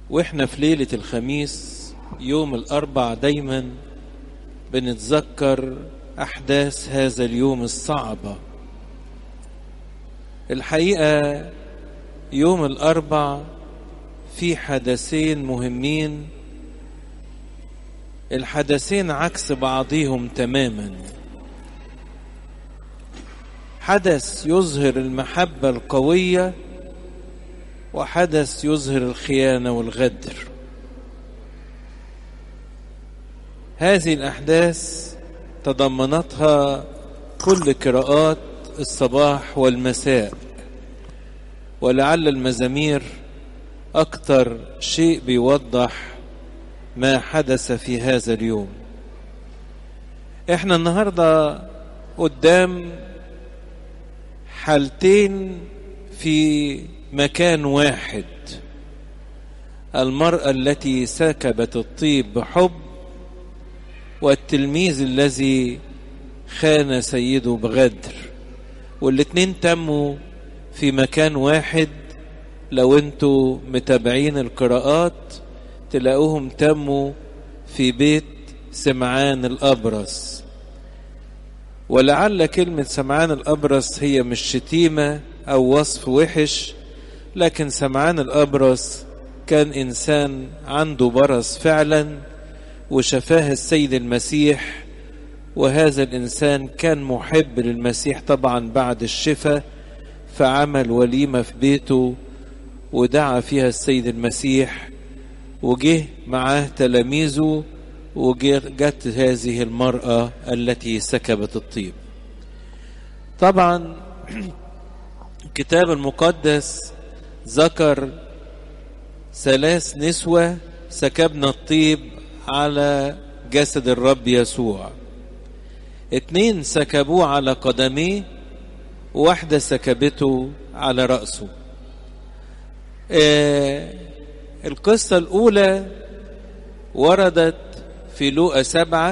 واحنا في ليلة الخميس يوم الأربع دايما بنتذكر أحداث هذا اليوم الصعبة الحقيقة يوم الأربع في حدثين مهمين الحدثين عكس بعضهم تماما حدث يظهر المحبة القوية وحدث يظهر الخيانة والغدر هذه الأحداث تضمنتها كل قراءات الصباح والمساء ولعل المزامير أكثر شيء بيوضح ما حدث في هذا اليوم احنا النهارده قدام حالتين في مكان واحد المرأة التي سكبت الطيب بحب والتلميذ الذي خان سيده بغدر والاتنين تموا في مكان واحد لو انتوا متابعين القراءات تلاقوهم تموا في بيت سمعان الأبرص ولعل كلمة سمعان الأبرص هي مش شتيمة أو وصف وحش لكن سمعان الأبرص كان إنسان عنده برص فعلا وشفاه السيد المسيح وهذا الإنسان كان محب للمسيح طبعا بعد الشفاء فعمل وليمة في بيته ودعا فيها السيد المسيح وجه معاه تلاميذه وجت هذه المرأة التي سكبت الطيب طبعا الكتاب المقدس ذكر ثلاث نسوة سكبنا الطيب على جسد الرب يسوع اتنين سكبوه على قدميه وواحدة سكبته على رأسه آه القصة الأولى وردت في لوقا سبعة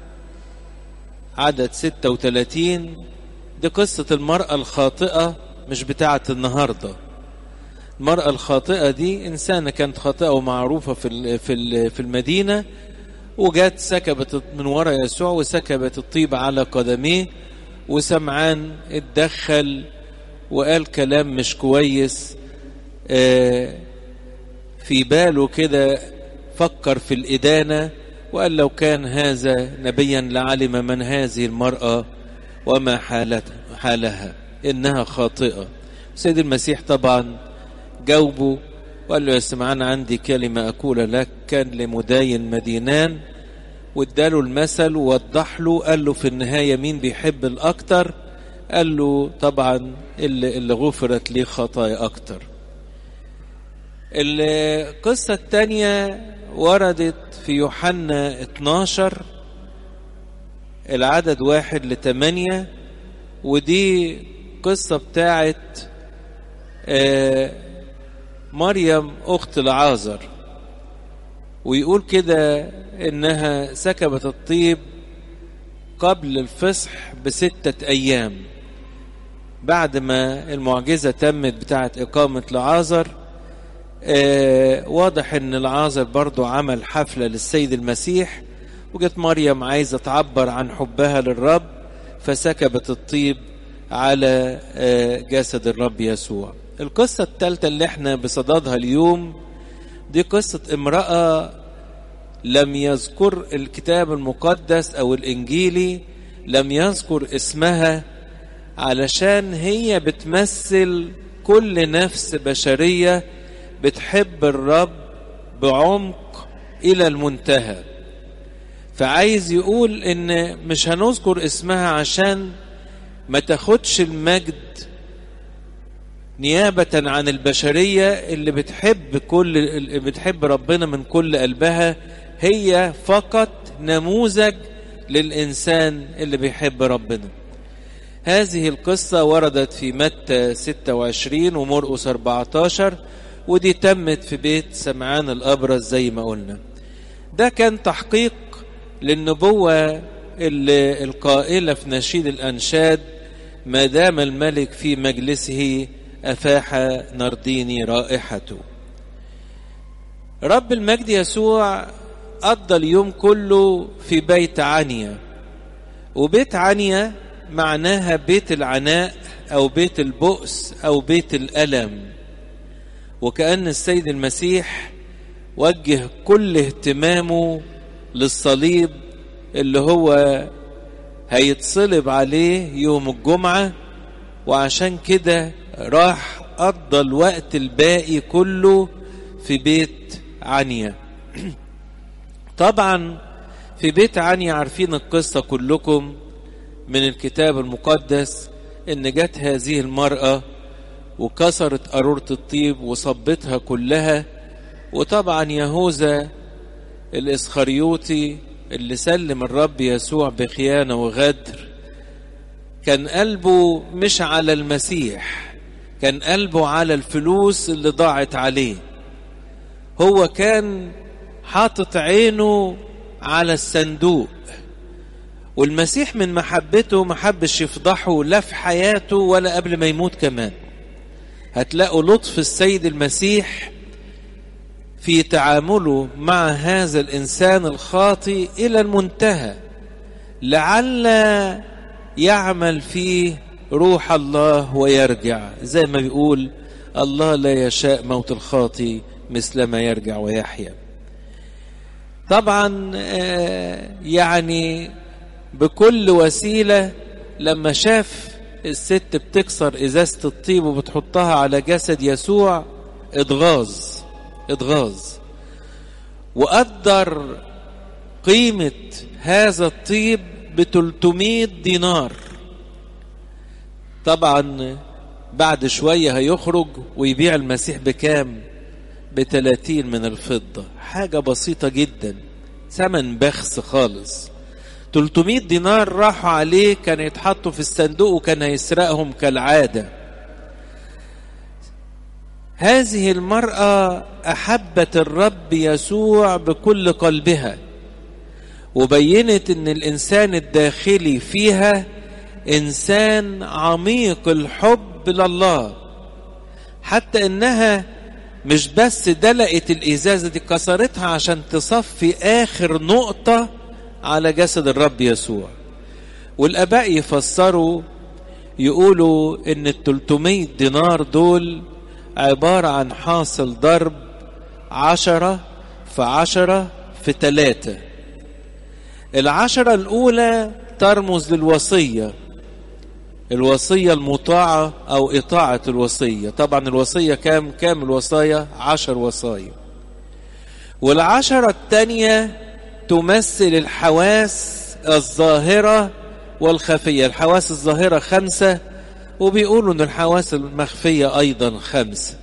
عدد ستة وثلاثين دي قصة المرأة الخاطئة مش بتاعة النهاردة المرأة الخاطئة دي إنسانة كانت خاطئة ومعروفة في في في المدينة وجات سكبت من ورا يسوع وسكبت الطيب على قدميه وسمعان اتدخل وقال كلام مش كويس آه في باله كده فكر في الإدانة وقال لو كان هذا نبيا لعلم من هذه المرأة وما حالتها حالها إنها خاطئة سيد المسيح طبعا جاوبه وقال له يا سمعان عندي كلمة أقول لك كان لمداين مدينان واداله المثل ووضح له قال له في النهاية مين بيحب الأكتر قال له طبعا اللي, اللي غفرت ليه خطايا أكتر القصة الثانية وردت في يوحنا 12 العدد واحد لثمانية ودي قصة بتاعت مريم أخت العازر ويقول كده إنها سكبت الطيب قبل الفصح بستة أيام بعد ما المعجزة تمت بتاعت إقامة لعازر آه واضح ان العازر برضو عمل حفلة للسيد المسيح وجت مريم عايزة تعبر عن حبها للرب فسكبت الطيب على آه جسد الرب يسوع القصة الثالثة اللي احنا بصددها اليوم دي قصة امرأة لم يذكر الكتاب المقدس او الانجيلي لم يذكر اسمها علشان هي بتمثل كل نفس بشريه بتحب الرب بعمق الى المنتهى فعايز يقول ان مش هنذكر اسمها عشان ما تاخدش المجد نيابة عن البشرية اللي بتحب كل اللي بتحب ربنا من كل قلبها هي فقط نموذج للإنسان اللي بيحب ربنا هذه القصة وردت في متى 26 ومرقس 14 ودي تمت في بيت سمعان الأبرز زي ما قلنا ده كان تحقيق للنبوة القائلة في نشيد الأنشاد ما دام الملك في مجلسه أفاح نرديني رائحته رب المجد يسوع قضى اليوم كله في بيت عنيا وبيت عنيا معناها بيت العناء أو بيت البؤس أو بيت الألم وكأن السيد المسيح وجه كل اهتمامه للصليب اللي هو هيتصلب عليه يوم الجمعة وعشان كده راح قضى الوقت الباقي كله في بيت عنيا طبعا في بيت عنيا عارفين القصة كلكم من الكتاب المقدس ان جت هذه المرأة وكسرت قارورة الطيب وصبتها كلها وطبعا يهوذا الاسخريوطي اللي سلم الرب يسوع بخيانة وغدر كان قلبه مش على المسيح كان قلبه على الفلوس اللي ضاعت عليه هو كان حاطط عينه على الصندوق والمسيح من محبته ما حبش يفضحه لا في حياته ولا قبل ما يموت كمان هتلاقوا لطف السيد المسيح في تعامله مع هذا الانسان الخاطي الى المنتهى لعل يعمل فيه روح الله ويرجع زي ما بيقول الله لا يشاء موت الخاطي مثلما يرجع ويحيا طبعا يعني بكل وسيله لما شاف الست بتكسر ازازه الطيب وبتحطها على جسد يسوع اتغاظ اتغاظ وقدر قيمة هذا الطيب ب 300 دينار طبعا بعد شوية هيخرج ويبيع المسيح بكام ب 30 من الفضة حاجة بسيطة جدا ثمن بخس خالص 300 دينار راحوا عليه كان يتحطوا في الصندوق وكان هيسرقهم كالعاده هذه المرأة أحبت الرب يسوع بكل قلبها وبينت أن الإنسان الداخلي فيها إنسان عميق الحب لله حتى إنها مش بس دلقت الإزازة دي كسرتها عشان تصفي آخر نقطة على جسد الرب يسوع والآباء يفسروا يقولوا إن ال 300 دينار دول عبارة عن حاصل ضرب عشرة في عشرة في تلاتة العشرة الأولى ترمز للوصية الوصية المطاعة أو إطاعة الوصية طبعا الوصية كام كام الوصايا عشر وصايا والعشرة الثانية تمثل الحواس الظاهرة والخفية الحواس الظاهرة خمسة وبيقولوا ان الحواس المخفية ايضا خمسة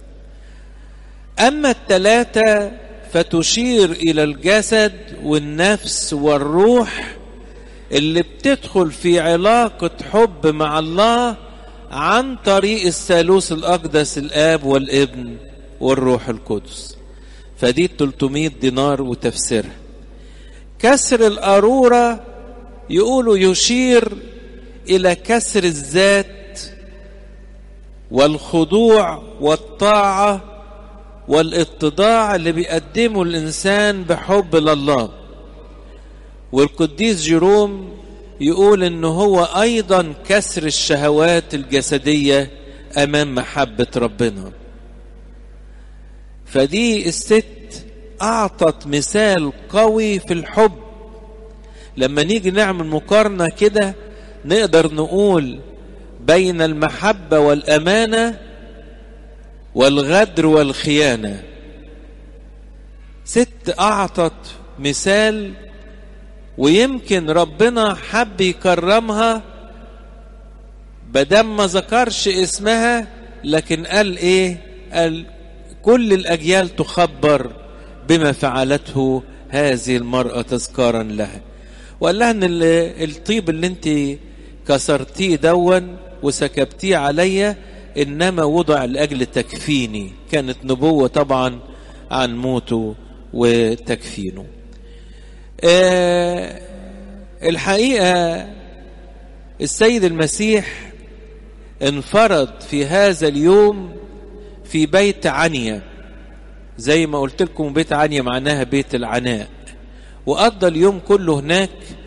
اما التلاتة فتشير الى الجسد والنفس والروح اللي بتدخل في علاقة حب مع الله عن طريق الثالوث الاقدس الاب والابن والروح القدس فدي 300 دينار وتفسيرها كسر القارورة يقولوا يشير الى كسر الذات والخضوع والطاعة والاتضاع اللي بيقدمه الإنسان بحب لله والقديس جيروم يقول إن هو أيضا كسر الشهوات الجسدية أمام محبة ربنا فدي الست أعطت مثال قوي في الحب لما نيجي نعمل مقارنة كده نقدر نقول بين المحبة والأمانة والغدر والخيانة ست أعطت مثال ويمكن ربنا حب يكرمها بدم ما ذكرش اسمها لكن قال ايه قال كل الأجيال تخبر بما فعلته هذه المرأة تذكارا لها وقال لها ان الطيب اللي انت كسرتيه دون وسكبتيه عليا انما وضع لاجل تكفيني كانت نبوه طبعا عن موته وتكفينه آه الحقيقه السيد المسيح انفرد في هذا اليوم في بيت عنيا زي ما قلت لكم بيت عنيا معناها بيت العناء وقضى اليوم كله هناك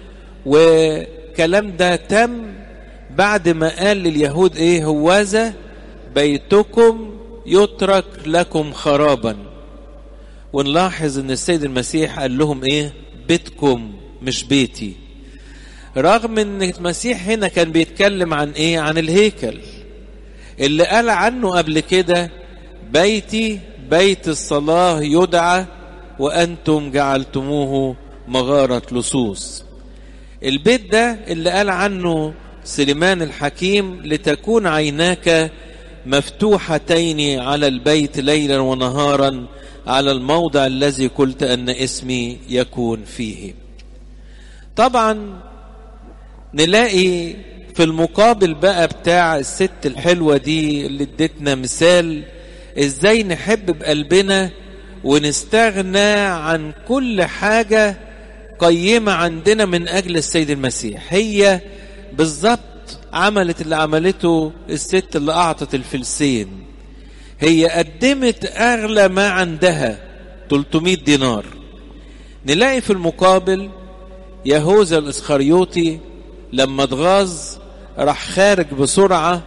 وكلام ده تم بعد ما قال لليهود ايه هوذا بيتكم يترك لكم خرابا ونلاحظ ان السيد المسيح قال لهم ايه بيتكم مش بيتي رغم ان المسيح هنا كان بيتكلم عن ايه عن الهيكل اللي قال عنه قبل كده بيتي بيت الصلاة يدعى وأنتم جعلتموه مغارة لصوص البيت ده اللي قال عنه سليمان الحكيم لتكون عيناك مفتوحتين على البيت ليلا ونهارا على الموضع الذي قلت أن اسمي يكون فيه طبعا نلاقي في المقابل بقى بتاع الست الحلوة دي اللي ادتنا مثال ازاي نحب بقلبنا ونستغنى عن كل حاجة قيمة عندنا من أجل السيد المسيح هي بالظبط عملت اللي عملته الست اللي أعطت الفلسين هي قدمت أغلى ما عندها 300 دينار نلاقي في المقابل يهوذا الإسخريوطي لما اتغاظ راح خارج بسرعة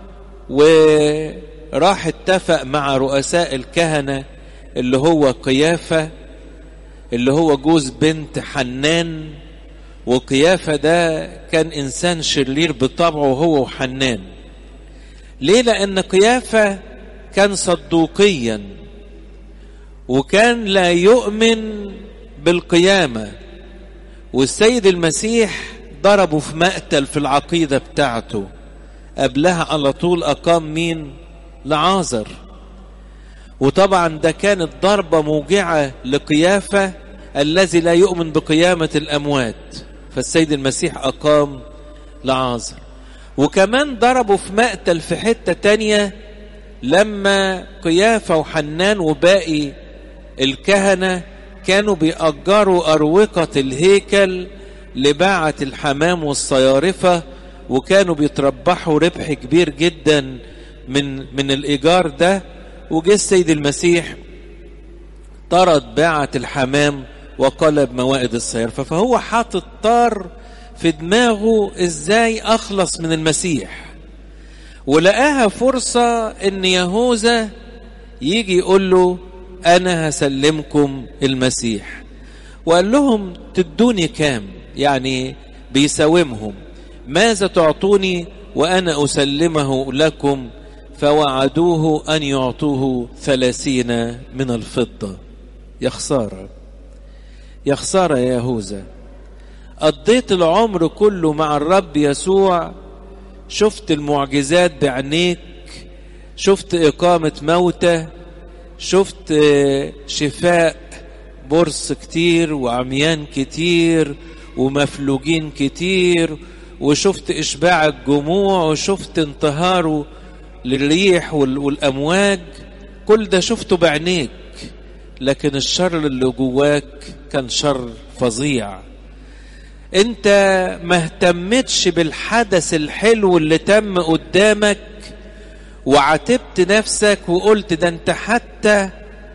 وراح اتفق مع رؤساء الكهنة اللي هو قيافة اللي هو جوز بنت حنان وقيافة ده كان إنسان شرير بطبعه هو وحنان ليه لأن قيافة كان صدوقيا وكان لا يؤمن بالقيامة والسيد المسيح ضربه في مقتل في العقيدة بتاعته قبلها على طول أقام مين لعازر وطبعا ده كانت ضربة موجعة لقيافة الذي لا يؤمن بقيامة الأموات فالسيد المسيح أقام لعازر وكمان ضربوا في مقتل في حتة تانية لما قيافة وحنان وباقي الكهنة كانوا بيأجروا أروقة الهيكل لباعة الحمام والصيارفة وكانوا بيتربحوا ربح كبير جدا من من الإيجار ده وجه السيد المسيح طرد باعة الحمام وقلب موائد الصيارفة فهو حاطط طار في دماغه ازاي اخلص من المسيح ولقاها فرصة ان يهوذا يجي يقول له انا هسلمكم المسيح وقال لهم تدوني كام يعني بيساومهم ماذا تعطوني وانا اسلمه لكم فوعدوه ان يعطوه ثلاثين من الفضة يا خسارة يا خسارة يا يهوذا قضيت العمر كله مع الرب يسوع شفت المعجزات بعينيك شفت إقامة موتى شفت شفاء برص كتير وعميان كتير ومفلوجين كتير وشفت إشباع الجموع وشفت انتهاره للريح والأمواج كل ده شفته بعينيك لكن الشر اللي جواك كان شر فظيع انت ما اهتمتش بالحدث الحلو اللي تم قدامك وعاتبت نفسك وقلت ده انت حتى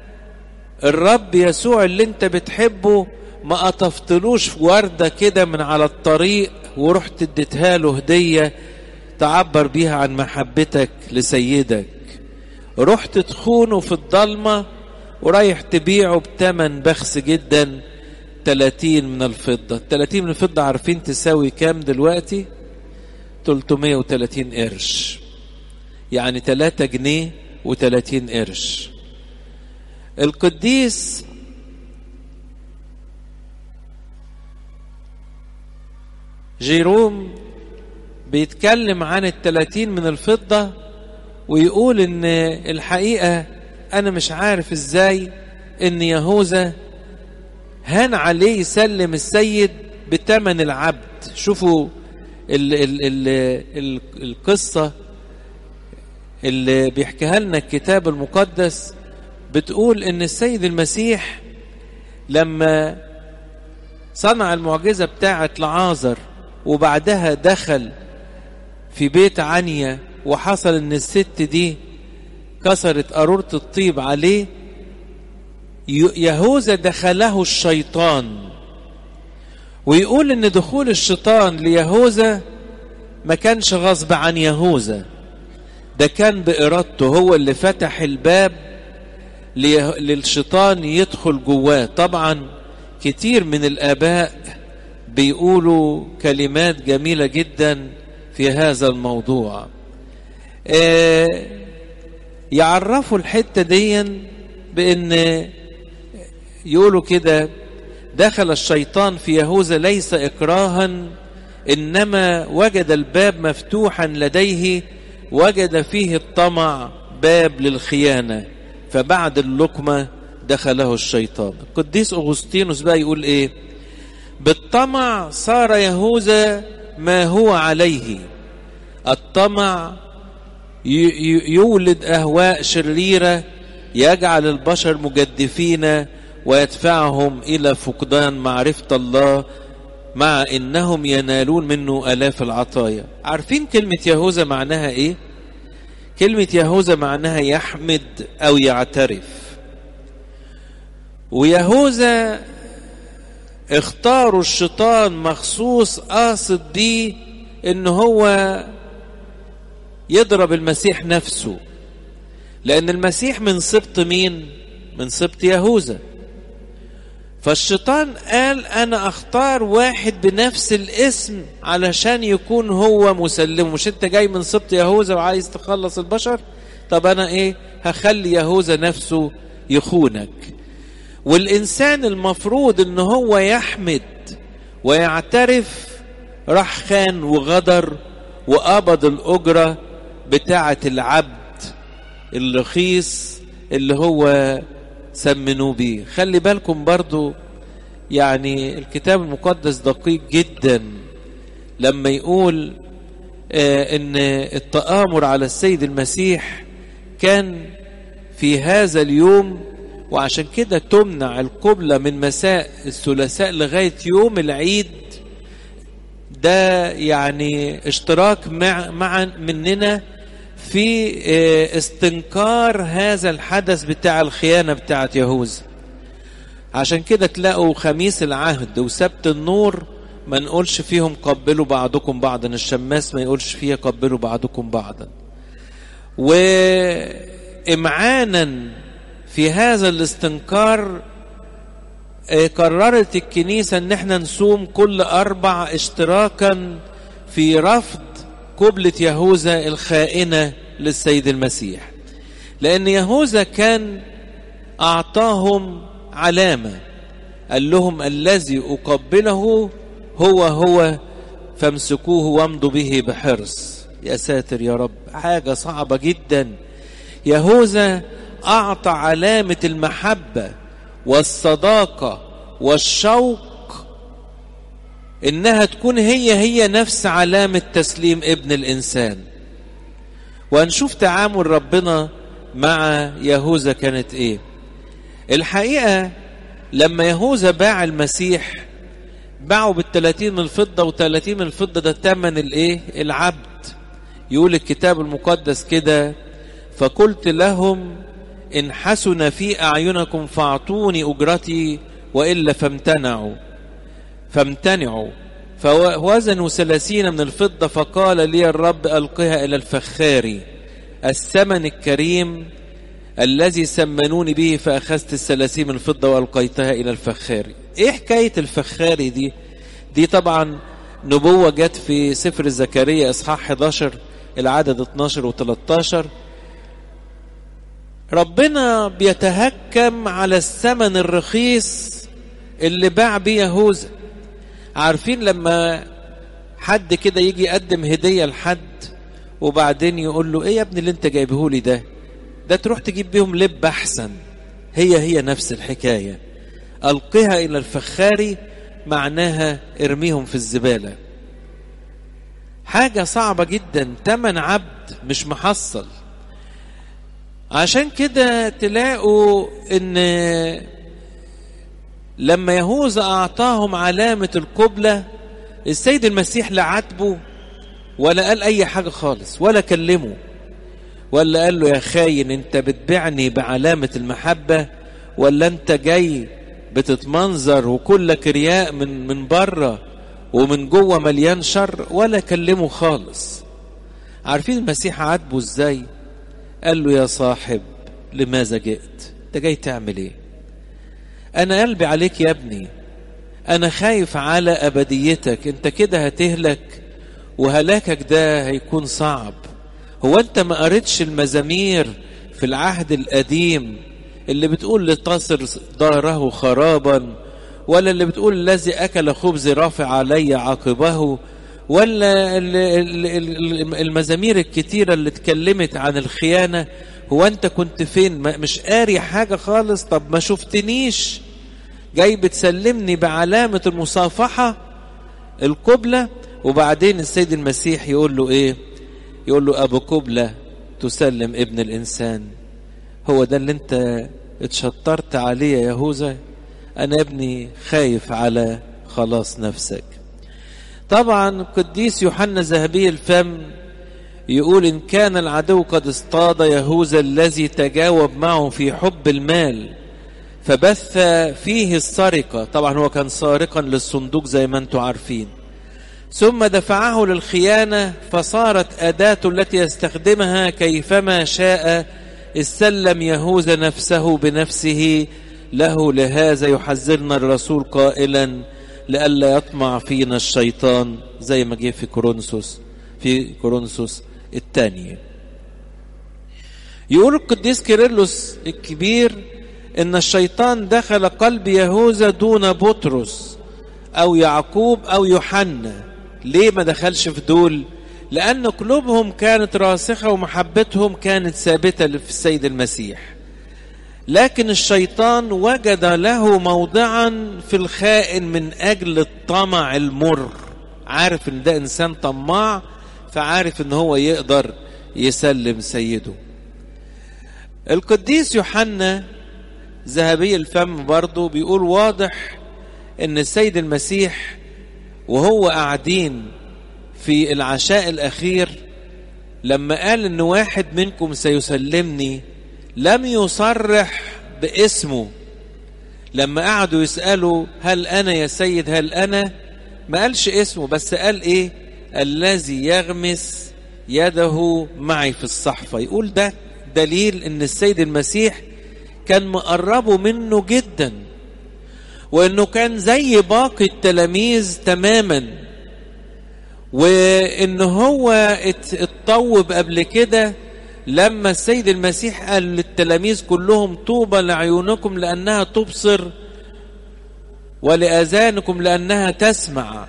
الرب يسوع اللي انت بتحبه ما قطفتلوش وردة كده من على الطريق ورحت اديتها له هدية تعبر بيها عن محبتك لسيدك رحت تخونه في الضلمة ورايح تبيعه بتمن بخس جدا 30 من الفضة 30 من الفضة عارفين تساوي كام دلوقتي 330 قرش يعني 3 جنيه و30 قرش القديس جيروم بيتكلم عن التلاتين من الفضة ويقول ان الحقيقة انا مش عارف ازاي ان يهوذا هان عليه يسلم السيد بتمن العبد شوفوا ال ال ال ال القصة اللي بيحكيها لنا الكتاب المقدس بتقول ان السيد المسيح لما صنع المعجزة بتاعة لعازر وبعدها دخل في بيت عنيا وحصل ان الست دي كسرت قارورة الطيب عليه يهوذا دخله الشيطان ويقول ان دخول الشيطان ليهوذا ما كانش غصب عن يهوذا ده كان بإرادته هو اللي فتح الباب للشيطان يدخل جواه طبعا كتير من الآباء بيقولوا كلمات جميلة جدا في هذا الموضوع آه يعرفوا الحتة دي بأن يقولوا كده دخل الشيطان في يهوذا ليس إكراها إنما وجد الباب مفتوحا لديه وجد فيه الطمع باب للخيانة فبعد اللقمة دخله الشيطان القديس أغسطينوس بقى يقول إيه بالطمع صار يهوذا ما هو عليه الطمع يولد أهواء شريرة يجعل البشر مجدفين ويدفعهم إلى فقدان معرفة الله مع إنهم ينالون منه آلاف العطايا عارفين كلمة يهوذا معناها إيه؟ كلمة يهوذا معناها يحمد أو يعترف ويهوذا اختاروا الشيطان مخصوص قاصد بيه ان هو يضرب المسيح نفسه لان المسيح من سبط مين من سبط يهوذا فالشيطان قال انا اختار واحد بنفس الاسم علشان يكون هو مسلم مش انت جاي من سبط يهوذا وعايز تخلص البشر طب انا ايه هخلي يهوذا نفسه يخونك والإنسان المفروض إن هو يحمد ويعترف راح خان وغدر وقبض الأجرة بتاعة العبد الرخيص اللي هو سمنوه بيه خلي بالكم برضو يعني الكتاب المقدس دقيق جدا لما يقول آه ان التآمر على السيد المسيح كان في هذا اليوم وعشان كده تمنع القبلة من مساء الثلاثاء لغاية يوم العيد ده يعني اشتراك مع, مع مننا في استنكار هذا الحدث بتاع الخيانة بتاعت يهوذا عشان كده تلاقوا خميس العهد وسبت النور ما نقولش فيهم قبلوا بعضكم بعضا الشماس ما يقولش فيها قبلوا بعضكم بعضا وإمعانا في هذا الاستنكار قررت الكنيسة ان احنا نصوم كل اربع اشتراكا في رفض قبلة يهوذا الخائنة للسيد المسيح لان يهوذا كان اعطاهم علامة قال لهم الذي اقبله هو هو فامسكوه وامضوا به بحرص يا ساتر يا رب حاجة صعبة جدا يهوذا أعطى علامة المحبة والصداقة والشوق إنها تكون هي هي نفس علامة تسليم ابن الإنسان وهنشوف تعامل ربنا مع يهوذا كانت إيه الحقيقة لما يهوذا باع المسيح باعوا بالثلاثين من الفضة وثلاثين من الفضة ده تمن الإيه العبد يقول الكتاب المقدس كده فقلت لهم إن حسن في أعينكم فاعطوني أجرتي وإلا فامتنعوا فامتنعوا فوزنوا ثلاثين من الفضة فقال لي الرب ألقها إلى الفخاري الثمن الكريم الذي سمنوني به فأخذت الثلاثين من الفضة وألقيتها إلى الفخاري إيه حكاية الفخاري دي دي طبعا نبوة جت في سفر زكريا إصحاح 11 العدد 12 و 13 ربنا بيتهكم على الثمن الرخيص اللي باع بيه يهوذا عارفين لما حد كده يجي يقدم هدية لحد وبعدين يقول له ايه يا ابني اللي انت جايبه لي ده ده تروح تجيب بيهم لب احسن هي هي نفس الحكاية القها الى الفخاري معناها ارميهم في الزبالة حاجة صعبة جدا تمن عبد مش محصل عشان كده تلاقوا ان لما يهوذا اعطاهم علامة القبلة السيد المسيح لا عاتبه ولا قال اي حاجة خالص ولا كلمه ولا قال له يا خاين انت بتبيعني بعلامة المحبة ولا انت جاي بتتمنظر وكلك رياء من من بره ومن جوه مليان شر ولا كلمه خالص عارفين المسيح عاتبه ازاي قال له يا صاحب لماذا جئت انت جاي تعمل ايه انا قلبي عليك يا ابني انا خايف على ابديتك انت كده هتهلك وهلاكك ده هيكون صعب هو انت ما قريتش المزامير في العهد القديم اللي بتقول لتصر داره خرابا ولا اللي بتقول الذي اكل خبز رافع علي عاقبه ولا المزامير الكتيرة اللي اتكلمت عن الخيانة هو انت كنت فين مش قاري حاجة خالص طب ما شفتنيش جاي بتسلمني بعلامة المصافحة القبلة وبعدين السيد المسيح يقول له ايه يقول له ابو قبلة تسلم ابن الانسان هو ده اللي انت اتشطرت عليه يا يهوذا انا ابني خايف على خلاص نفسك طبعا قديس يوحنا ذهبي الفم يقول ان كان العدو قد اصطاد يهوذا الذي تجاوب معه في حب المال فبث فيه السرقه طبعا هو كان سارقا للصندوق زي ما انتم عارفين ثم دفعه للخيانه فصارت اداته التي يستخدمها كيفما شاء استلم يهوذا نفسه بنفسه له لهذا يحذرنا الرسول قائلا لئلا يطمع فينا الشيطان زي ما جه في كورنثوس في كورنثوس الثانية يقول القديس كيرلس الكبير ان الشيطان دخل قلب يهوذا دون بطرس او يعقوب او يوحنا ليه ما دخلش في دول لان قلوبهم كانت راسخه ومحبتهم كانت ثابته في السيد المسيح لكن الشيطان وجد له موضعا في الخائن من اجل الطمع المر عارف ان ده انسان طماع فعارف ان هو يقدر يسلم سيده القديس يوحنا ذهبي الفم برضه بيقول واضح ان السيد المسيح وهو قاعدين في العشاء الاخير لما قال ان واحد منكم سيسلمني لم يصرح باسمه لما قعدوا يسألوا هل أنا يا سيد هل أنا ما قالش اسمه بس قال إيه الذي يغمس يده معي في الصحفة يقول ده دليل ان السيد المسيح كان مقربه منه جدا وانه كان زي باقي التلاميذ تماما وان هو اتطوب قبل كده لما السيد المسيح قال للتلاميذ كلهم طوبى لعيونكم لانها تبصر ولاذانكم لانها تسمع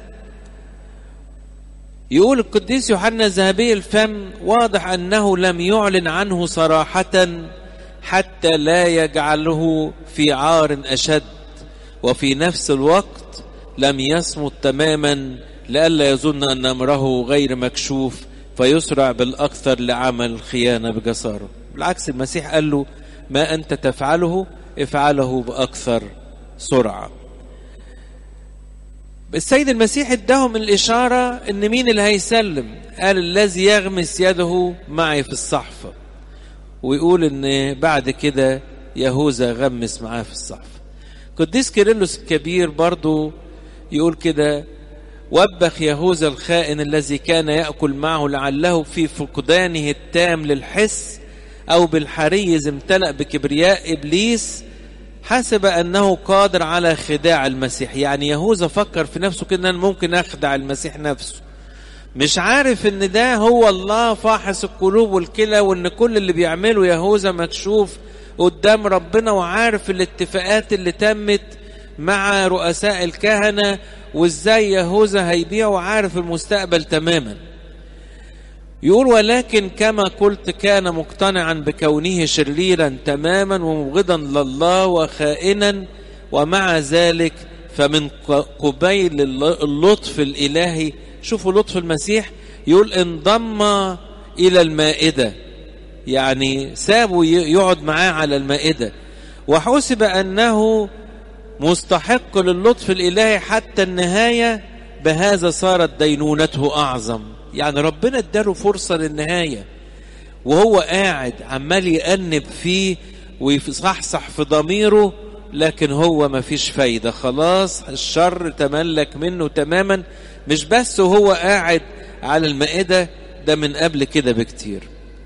يقول القديس يوحنا الذهبي الفم واضح انه لم يعلن عنه صراحه حتى لا يجعله في عار اشد وفي نفس الوقت لم يصمت تماما لئلا يظن ان امره غير مكشوف فيسرع بالاكثر لعمل الخيانه بجساره بالعكس المسيح قال له ما انت تفعله افعله باكثر سرعه السيد المسيح اداهم الإشارة إن مين اللي هيسلم قال الذي يغمس يده معي في الصحفة ويقول إن بعد كده يهوذا غمس معاه في الصحفة قديس كيرلس الكبير برضو يقول كده وبخ يهوذا الخائن الذي كان يأكل معه لعله في فقدانه التام للحس أو بالحريز امتلأ بكبرياء إبليس حسب انه قادر على خداع المسيح يعني يهوذا فكر في نفسه كده ان ممكن اخدع المسيح نفسه مش عارف ان ده هو الله فاحص القلوب والكلى وان كل اللي بيعمله يهوذا مكشوف قدام ربنا وعارف الاتفاقات اللي تمت مع رؤساء الكهنة وازاي يهوذا هيبيع وعارف المستقبل تماما يقول ولكن كما قلت كان مقتنعا بكونه شريرا تماما ومبغضا لله وخائنا ومع ذلك فمن قبيل اللطف الالهي شوفوا لطف المسيح يقول انضم الى المائده يعني سابوا يقعد معاه على المائده وحسب انه مستحق للطف الالهي حتى النهايه بهذا صارت دينونته اعظم يعني ربنا اداله فرصة للنهاية وهو قاعد عمال يأنب فيه ويصحصح في ضميره لكن هو ما فيش فايدة خلاص الشر تملك منه تماما مش بس وهو قاعد على المائدة ده من قبل كده بكتير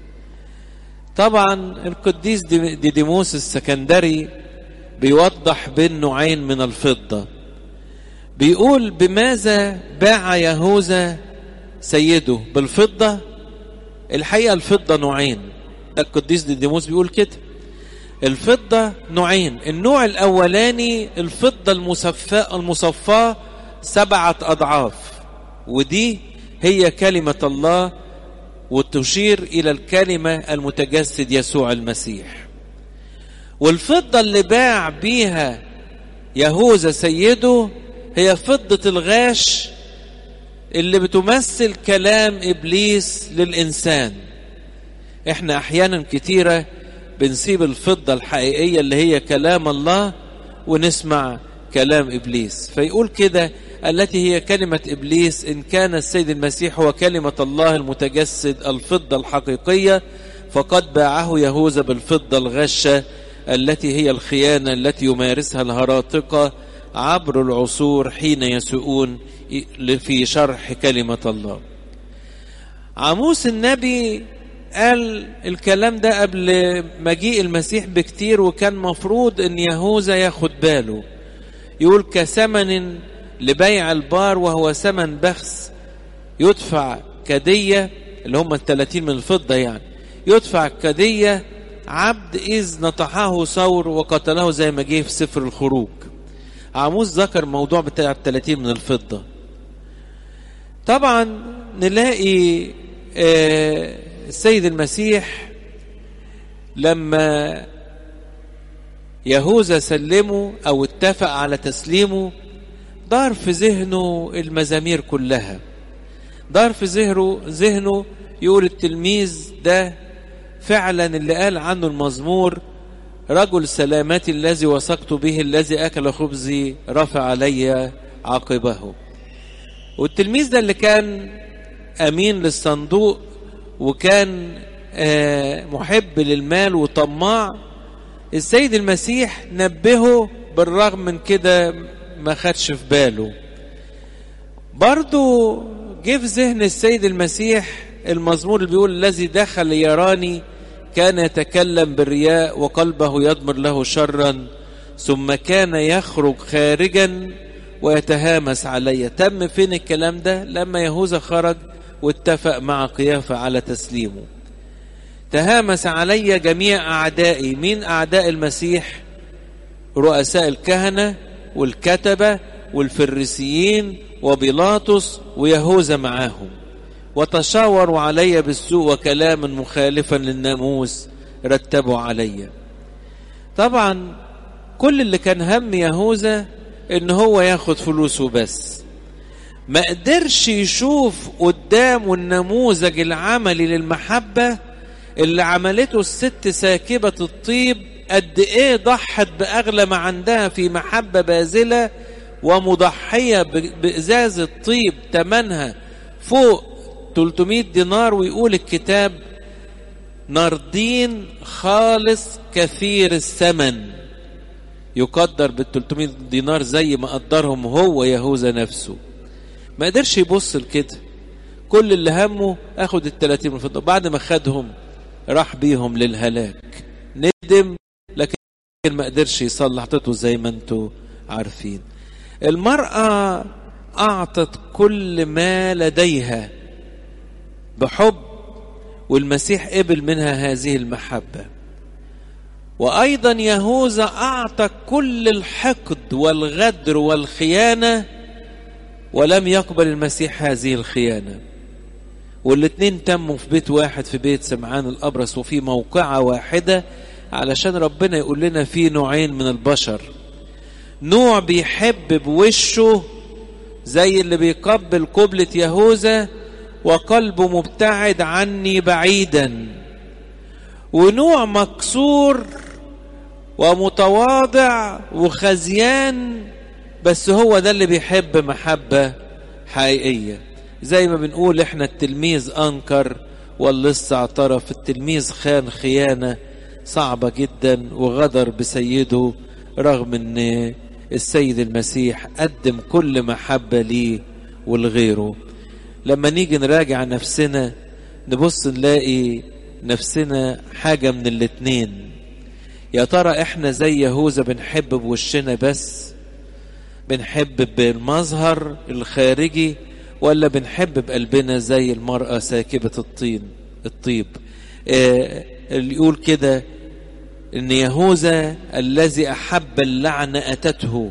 طبعا القديس ديديموس السكندري بيوضح بين نوعين من الفضة بيقول بماذا باع يهوذا سيده بالفضة الحقيقة الفضة نوعين القديس ديديموس بيقول كده الفضة نوعين النوع الأولاني الفضة المصفاة المصفاة سبعة أضعاف ودي هي كلمة الله وتشير إلى الكلمة المتجسد يسوع المسيح والفضة اللي باع بيها يهوذا سيده هي فضة الغاش اللي بتمثل كلام إبليس للإنسان احنا أحيانا كتيرة بنسيب الفضة الحقيقية اللي هي كلام الله ونسمع كلام إبليس فيقول كده التي هي كلمة إبليس إن كان السيد المسيح هو كلمة الله المتجسد الفضة الحقيقية فقد باعه يهوذا بالفضة الغشة التي هي الخيانة التي يمارسها الهراطقة عبر العصور حين يسوءون في شرح كلمة الله عاموس النبي قال الكلام ده قبل مجيء المسيح بكتير وكان مفروض ان يهوذا ياخد باله يقول كثمن لبيع البار وهو ثمن بخس يدفع كدية اللي هم الثلاثين من الفضة يعني يدفع كدية عبد إذ نطحه ثور وقتله زي ما جه في سفر الخروج عاموس ذكر موضوع بتاع الثلاثين من الفضة طبعا نلاقي آه السيد المسيح لما يهوذا سلمه او اتفق على تسليمه دار في ذهنه المزامير كلها دار في ذهنه ذهنه يقول التلميذ ده فعلا اللي قال عنه المزمور رجل سلامتي الذي وثقت به الذي اكل خبزي رفع علي عاقبه والتلميذ ده اللي كان امين للصندوق وكان محب للمال وطماع السيد المسيح نبهه بالرغم من كده ما خدش في باله برضو جه في ذهن السيد المسيح المزمور اللي بيقول الذي دخل يراني كان يتكلم بالرياء وقلبه يضمر له شرا ثم كان يخرج خارجا ويتهامس علي تم فين الكلام ده لما يهوذا خرج واتفق مع قيافة على تسليمه تهامس علي جميع أعدائي مين أعداء المسيح رؤساء الكهنة والكتبة والفريسيين وبيلاطس ويهوذا معاهم وتشاوروا علي بالسوء وكلاما مخالفا للناموس رتبوا علي طبعا كل اللي كان هم يهوذا ان هو ياخد فلوسه بس ما قدرش يشوف قدامه النموذج العملي للمحبة اللي عملته الست ساكبة الطيب قد ايه ضحت بأغلى ما عندها في محبة باذلة ومضحية بإزاز الطيب تمنها فوق 300 دينار ويقول الكتاب نردين خالص كثير الثمن يقدر بال 300 دينار زي ما قدرهم هو يهوذا نفسه ما قدرش يبص لكده كل اللي همه اخد ال 30 من الفضه بعد ما خدهم راح بيهم للهلاك ندم لكن ما قدرش يصلح حطته زي ما انتوا عارفين المرأة أعطت كل ما لديها بحب والمسيح قبل منها هذه المحبة وأيضا يهوذا أعطى كل الحقد والغدر والخيانة ولم يقبل المسيح هذه الخيانة والاتنين تموا في بيت واحد في بيت سمعان الأبرص وفي موقعة واحدة علشان ربنا يقول لنا في نوعين من البشر نوع بيحب بوشه زي اللي بيقبل قبلة يهوذا وقلبه مبتعد عني بعيدا ونوع مكسور ومتواضع وخزيان بس هو ده اللي بيحب محبة حقيقية زي ما بنقول احنا التلميذ انكر واللص اعترف التلميذ خان خيانة صعبة جدا وغدر بسيده رغم ان السيد المسيح قدم كل محبة ليه ولغيره لما نيجي نراجع نفسنا نبص نلاقي نفسنا حاجة من الاتنين يا ترى احنا زي يهوذا بنحب بوشنا بس بنحب بالمظهر الخارجي ولا بنحب بقلبنا زي المرأة ساكبة الطين الطيب آه اللي يقول كده ان يهوذا الذي احب اللعنة اتته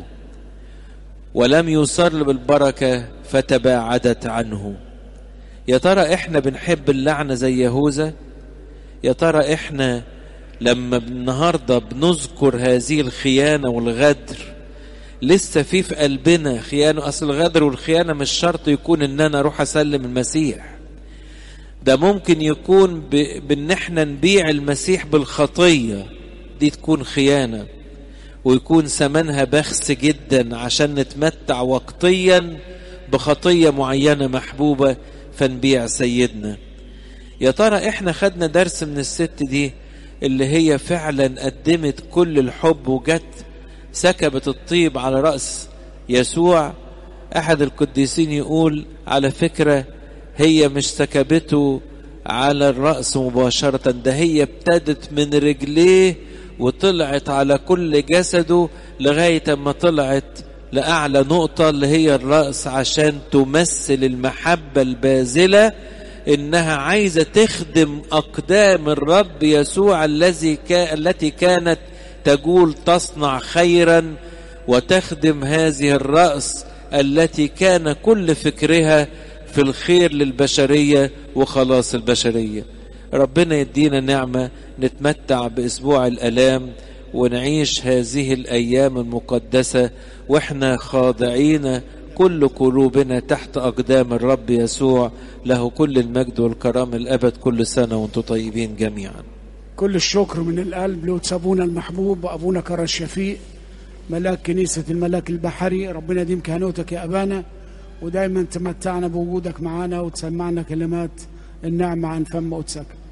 ولم يصر بالبركة فتباعدت عنه يا ترى احنا بنحب اللعنة زي يهوذا يا ترى احنا لما النهاردة بنذكر هذه الخيانة والغدر لسه في في قلبنا خيانة أصل الغدر والخيانة مش شرط يكون إن أنا أروح أسلم المسيح ده ممكن يكون بإن إحنا نبيع المسيح بالخطية دي تكون خيانة ويكون ثمنها بخس جدا عشان نتمتع وقتيا بخطية معينة محبوبة فنبيع سيدنا يا ترى احنا خدنا درس من الست دي اللي هي فعلا قدمت كل الحب وجت سكبت الطيب على رأس يسوع أحد القديسين يقول على فكرة هي مش سكبته على الرأس مباشرة ده هي ابتدت من رجليه وطلعت على كل جسده لغاية ما طلعت لأعلى نقطة اللي هي الرأس عشان تمثل المحبة البازلة إنها عايزة تخدم أقدام الرب يسوع الذي كا التي كانت تقول تصنع خيرا وتخدم هذه الرأس التي كان كل فكرها في الخير للبشرية وخلاص البشرية ربنا يدينا نعمة نتمتع بأسبوع الألام ونعيش هذه الأيام المقدسة وإحنا خاضعين كل قلوبنا تحت أقدام الرب يسوع له كل المجد والكرام الأبد كل سنة وانتم طيبين جميعا كل الشكر من القلب لوتسابونا المحبوب وأبونا كرى الشفيق ملاك كنيسة الملاك البحري ربنا يديم كهنوتك يا أبانا ودايما تمتعنا بوجودك معنا وتسمعنا كلمات النعمة عن فم قدسك